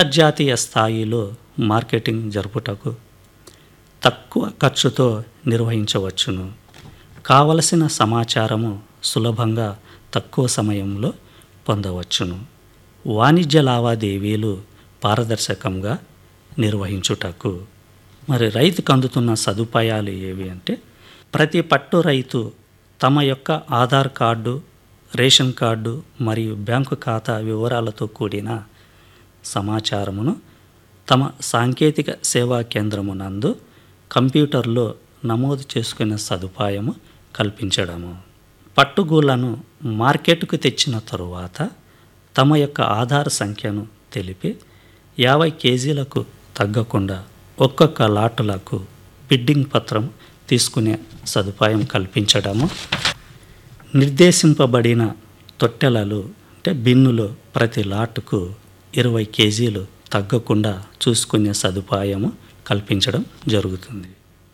అంతర్జాతీయ స్థాయిలో మార్కెటింగ్ జరుపుటకు తక్కువ ఖర్చుతో నిర్వహించవచ్చును కావలసిన సమాచారము సులభంగా తక్కువ సమయంలో పొందవచ్చును వాణిజ్య లావాదేవీలు పారదర్శకంగా నిర్వహించుటకు మరి రైతుకు అందుతున్న సదుపాయాలు ఏవి అంటే ప్రతి పట్టు రైతు తమ యొక్క ఆధార్ కార్డు రేషన్ కార్డు మరియు బ్యాంకు ఖాతా వివరాలతో కూడిన సమాచారమును తమ సాంకేతిక సేవా కేంద్రమునందు కంప్యూటర్లో నమోదు చేసుకునే సదుపాయము కల్పించడము పట్టుగూళ్ళను మార్కెట్కు తెచ్చిన తరువాత తమ యొక్క ఆధార్ సంఖ్యను తెలిపి యాభై కేజీలకు తగ్గకుండా ఒక్కొక్క లాటులకు బిడ్డింగ్ పత్రం తీసుకునే సదుపాయం కల్పించడము నిర్దేశింపబడిన తొట్టెలలు అంటే బిన్నులు ప్రతి లాటుకు ఇరవై కేజీలు తగ్గకుండా చూసుకునే సదుపాయము కల్పించడం జరుగుతుంది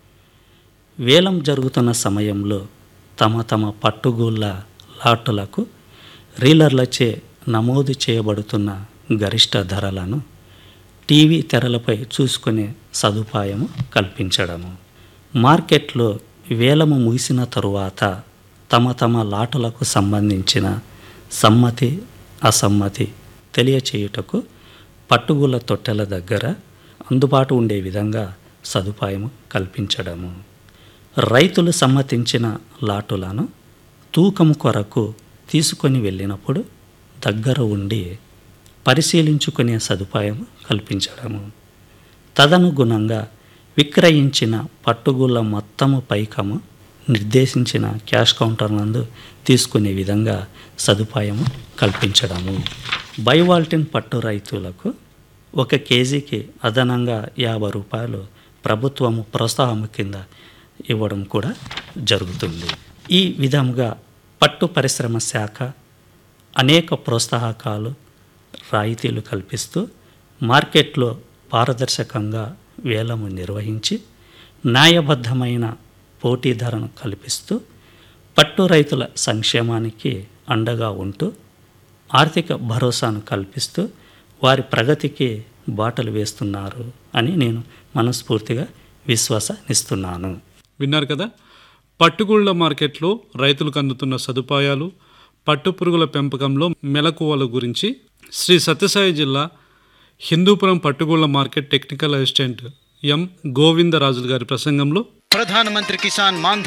వేలం జరుగుతున్న సమయంలో తమ తమ పట్టుగూళ్ళ లాటులకు రీలర్లచే నమోదు చేయబడుతున్న గరిష్ట ధరలను టీవీ తెరలపై చూసుకునే సదుపాయము కల్పించడము మార్కెట్లో వేలము ముగిసిన తరువాత తమ తమ లాటులకు సంబంధించిన సమ్మతి అసమ్మతి తెలియచేయుటకు పట్టుగుల తొట్టెల దగ్గర అందుబాటు ఉండే విధంగా సదుపాయము కల్పించడము రైతులు సమ్మతించిన లాటులను తూకం కొరకు తీసుకొని వెళ్ళినప్పుడు దగ్గర ఉండి పరిశీలించుకునే సదుపాయం కల్పించడము తదనుగుణంగా విక్రయించిన పట్టుగుళ్ళ మొత్తము పైకము నిర్దేశించిన క్యాష్ కౌంటర్ నందు తీసుకునే విధంగా సదుపాయము కల్పించడము బైవాల్టిన్ పట్టు రైతులకు ఒక కేజీకి అదనంగా యాభై రూపాయలు ప్రభుత్వము ప్రోత్సాహము కింద ఇవ్వడం కూడా జరుగుతుంది ఈ విధముగా పట్టు పరిశ్రమ శాఖ అనేక ప్రోత్సాహకాలు రాయితీలు కల్పిస్తూ మార్కెట్లో పారదర్శకంగా వేలము నిర్వహించి న్యాయబద్ధమైన పోటీ ధరను కల్పిస్తూ పట్టు రైతుల సంక్షేమానికి అండగా ఉంటూ ఆర్థిక భరోసాను కల్పిస్తూ వారి ప్రగతికి బాటలు వేస్తున్నారు అని నేను మనస్ఫూర్తిగా విశ్వాసనిస్తున్నాను విన్నారు కదా పట్టుగూళ్ళ మార్కెట్లో రైతులకు అందుతున్న సదుపాయాలు పట్టుపురుగుల పెంపకంలో మెలకువల గురించి శ్రీ సత్యసాయి జిల్లా హిందూపురం పట్టుగూళ్ళ market technical assistant M Govindarajulu గారి ప్రసంగంలో ప్రధానమంత్రి కిసాన్ మాన్